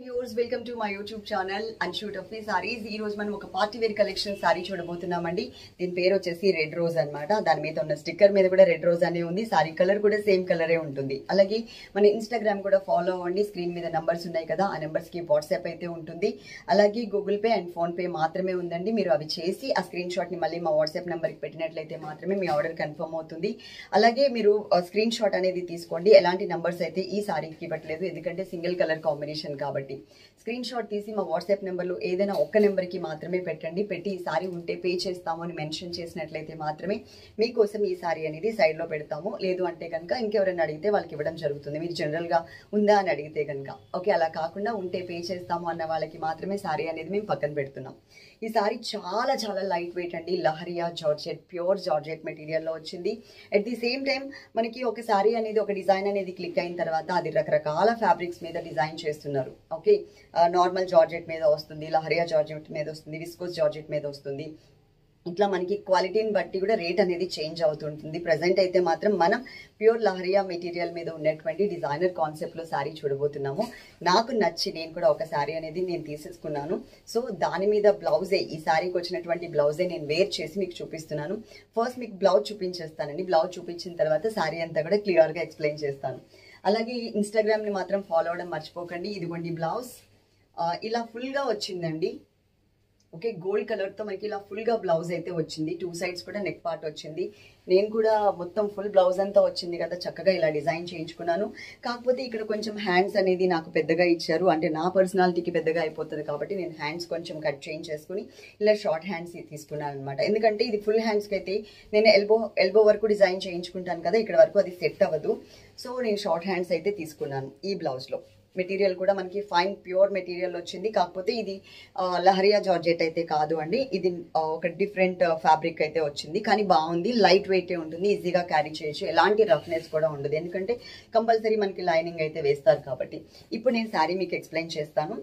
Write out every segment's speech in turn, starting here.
viewers welcome to my YouTube channel అన్షూట్ of saris ఈ రోజు మనం ఒక పార్టీ వేర్ కలెక్షన్ సారీ చూడబోతున్నామండి దీని పేరు వచ్చేసి రెడ్ రోజ్ అన్నమాట దాని మీద ఉన్న స్టిక్కర్ మీద కూడా రెడ్ రోజ్ అనే ఉంది సారీ కలర్ కూడా సేమ్ కలరే ఉంటుంది అలాగే మన ఇన్స్టాగ్రామ్ కూడా ఫాలో అవ్వండి స్క్రీన్ మీద నంబర్స్ ఉన్నాయి కదా ఆ నెంబర్స్ కి వాట్సాప్ అయితే ఉంటుంది అలాగే Google Pay and PhonePe మాత్రమే ఉందండి మీరు అవి చేసి ఆ స్క్రీన్ షాట్ ని మళ్ళీ మా వాట్సాప్ నెంబర్ కి పెట్టినట్లయితే మాత్రమే మీ ఆర్డర్ కన్ఫర్మ్ అవుతుంది అలాగే మీరు స్క్రీన్ షాట్ అనేది తీసుకోండి ఎలాంటి నంబర్స్ అయితే ఈ సారీకి ఇవ్వట్లేదు ఎందుకంటే సింగిల్ కలర్ కాంబినేషన్ కాబట్టి స్క్రీన్ షాట్ తీసి మా వాట్సాప్ నెంబర్లో ఏదైనా ఒక్క నెంబర్కి మాత్రమే పెట్టండి పెట్టి ఈ సారీ ఉంటే పే చేస్తాము అని మెన్షన్ చేసినట్లయితే మాత్రమే మీకోసం ఈ సారీ అనేది సైడ్లో పెడతాము లేదు అంటే కనుక ఇంకెవరైనా అడిగితే వాళ్ళకి ఇవ్వడం జరుగుతుంది మీరు జనరల్గా ఉందా అని అడిగితే కనుక ఓకే అలా కాకుండా ఉంటే పే చేస్తాము అన్న వాళ్ళకి మాత్రమే సారీ అనేది మేము పక్కన పెడుతున్నాం ఈ సారీ చాలా చాలా లైట్ వెయిట్ అండి లహరియా జార్జెట్ ప్యూర్ జార్జెట్ మెటీరియల్లో వచ్చింది అట్ ది సేమ్ టైం మనకి ఒక సారీ అనేది ఒక డిజైన్ అనేది క్లిక్ అయిన తర్వాత అది రకరకాల ఫ్యాబ్రిక్స్ మీద డిజైన్ చేస్తున్నారు ఓకే నార్మల్ జార్జెట్ మీద వస్తుంది లహరియా జార్జెట్ మీద వస్తుంది విస్కోస్ జార్జెట్ మీద వస్తుంది ఇట్లా మనకి క్వాలిటీని బట్టి కూడా రేట్ అనేది చేంజ్ అవుతుంటుంది ప్రజెంట్ అయితే మాత్రం మనం ప్యూర్ లహరియా మెటీరియల్ మీద ఉన్నటువంటి డిజైనర్ కాన్సెప్ట్లో శారీ చూడబోతున్నాము నాకు నచ్చి నేను కూడా ఒక శారీ అనేది నేను తీసేసుకున్నాను సో దాని మీద బ్లౌజే ఈ శారీకి వచ్చినటువంటి బ్లౌజే నేను వేర్ చేసి మీకు చూపిస్తున్నాను ఫస్ట్ మీకు బ్లౌజ్ చూపించేస్తానండి బ్లౌజ్ చూపించిన తర్వాత శారీ అంతా కూడా క్లియర్గా ఎక్స్ప్లెయిన్ చేస్తాను అలాగే ఇన్స్టాగ్రామ్ని మాత్రం ఫాలో అవ్వడం మర్చిపోకండి ఇదిగోండి బ్లౌజ్ ఇలా ఫుల్గా వచ్చిందండి ఓకే గోల్డ్ కలర్తో మనకి ఇలా ఫుల్గా బ్లౌజ్ అయితే వచ్చింది టూ సైడ్స్ కూడా నెక్ పార్ట్ వచ్చింది నేను కూడా మొత్తం ఫుల్ బ్లౌజ్ అంతా వచ్చింది కదా చక్కగా ఇలా డిజైన్ చేయించుకున్నాను కాకపోతే ఇక్కడ కొంచెం హ్యాండ్స్ అనేది నాకు పెద్దగా ఇచ్చారు అంటే నా పర్సనాలిటీకి పెద్దగా అయిపోతుంది కాబట్టి నేను హ్యాండ్స్ కొంచెం కట్ చేయించేసుకుని ఇలా షార్ట్ హ్యాండ్స్ తీసుకున్నాను అనమాట ఎందుకంటే ఇది ఫుల్ హ్యాండ్స్కి అయితే నేను ఎల్బో ఎల్బో వరకు డిజైన్ చేయించుకుంటాను కదా ఇక్కడ వరకు అది సెట్ అవ్వదు సో నేను షార్ట్ హ్యాండ్స్ అయితే తీసుకున్నాను ఈ బ్లౌజ్లో మెటీరియల్ కూడా మనకి ఫైన్ ప్యూర్ మెటీరియల్ వచ్చింది కాకపోతే ఇది లహరియా జార్జెట్ అయితే కాదు అండి ఇది ఒక డిఫరెంట్ ఫ్యాబ్రిక్ అయితే వచ్చింది కానీ బాగుంది లైట్ వెయిట్ ఉంటుంది ఈజీగా క్యారీ చేయొచ్చు ఎలాంటి రఫ్నెస్ కూడా ఉండదు ఎందుకంటే కంపల్సరీ మనకి లైనింగ్ అయితే వేస్తారు కాబట్టి ఇప్పుడు నేను శారీ మీకు ఎక్స్ప్లెయిన్ చేస్తాను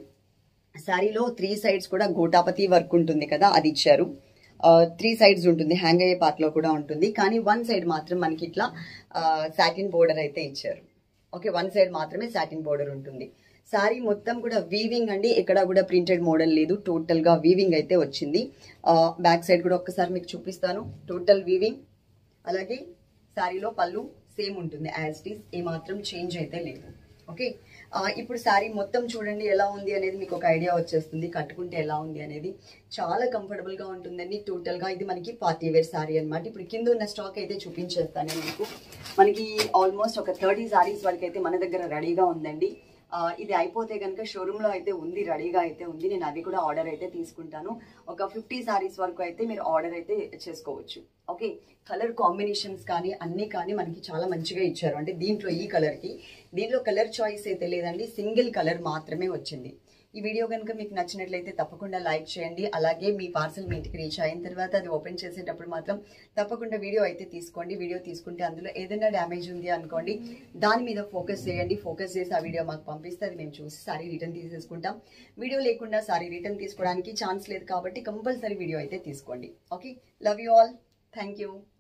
శారీలో త్రీ సైడ్స్ కూడా గోటాపతి వర్క్ ఉంటుంది కదా అది ఇచ్చారు త్రీ సైడ్స్ ఉంటుంది హ్యాంగ్ అయ్యే పార్ట్లో కూడా ఉంటుంది కానీ వన్ సైడ్ మాత్రం మనకి ఇట్లా సాటిన్ బోర్డర్ అయితే ఇచ్చారు ఓకే వన్ సైడ్ మాత్రమే సాటిన్ బోర్డర్ ఉంటుంది శారీ మొత్తం కూడా వీవింగ్ అండి ఎక్కడ కూడా ప్రింటెడ్ మోడల్ లేదు టోటల్ గా వీవింగ్ అయితే వచ్చింది బ్యాక్ సైడ్ కూడా ఒక్కసారి మీకు చూపిస్తాను టోటల్ వీవింగ్ అలాగే శారీలో పళ్ళు సేమ్ ఉంటుంది యాజ్ ఇట్ ఈస్ ఏ మాత్రం చేంజ్ అయితే లేదు ఓకే ఇప్పుడు శారీ మొత్తం చూడండి ఎలా ఉంది అనేది మీకు ఒక ఐడియా వచ్చేస్తుంది కట్టుకుంటే ఎలా ఉంది అనేది చాలా కంఫర్టబుల్గా ఉంటుందండి టోటల్గా ఇది మనకి పార్టీ వేర్ శారీ అనమాట ఇప్పుడు కింద ఉన్న స్టాక్ అయితే చూపించేస్తాను మీకు మనకి ఆల్మోస్ట్ ఒక థర్టీ శారీస్ వరకు అయితే మన దగ్గర రెడీగా ఉందండి ఇది అయిపోతే కనుక షోరూంలో అయితే ఉంది రెడీగా అయితే ఉంది నేను అవి కూడా ఆర్డర్ అయితే తీసుకుంటాను ఒక ఫిఫ్టీ శారీస్ వరకు అయితే మీరు ఆర్డర్ అయితే చేసుకోవచ్చు ఓకే కలర్ కాంబినేషన్స్ కానీ అన్నీ కానీ మనకి చాలా మంచిగా ఇచ్చారు అంటే దీంట్లో ఈ కలర్కి దీంట్లో కలర్ చాయిస్ అయితే లేదండి సింగిల్ కలర్ మాత్రమే వచ్చింది ఈ వీడియో కనుక మీకు నచ్చినట్లయితే తప్పకుండా లైక్ చేయండి అలాగే మీ పార్సల్ మీ ఇంటికి రీచ్ అయిన తర్వాత అది ఓపెన్ చేసేటప్పుడు మాత్రం తప్పకుండా వీడియో అయితే తీసుకోండి వీడియో తీసుకుంటే అందులో ఏదైనా డ్యామేజ్ ఉంది అనుకోండి దాని మీద ఫోకస్ చేయండి ఫోకస్ చేసి ఆ వీడియో మాకు పంపిస్తే అది మేము చూసి సారీ రిటర్న్ తీసేసుకుంటాం వీడియో లేకుండా సారీ రిటర్న్ తీసుకోవడానికి ఛాన్స్ లేదు కాబట్టి కంపల్సరీ వీడియో అయితే తీసుకోండి okay love you all thank you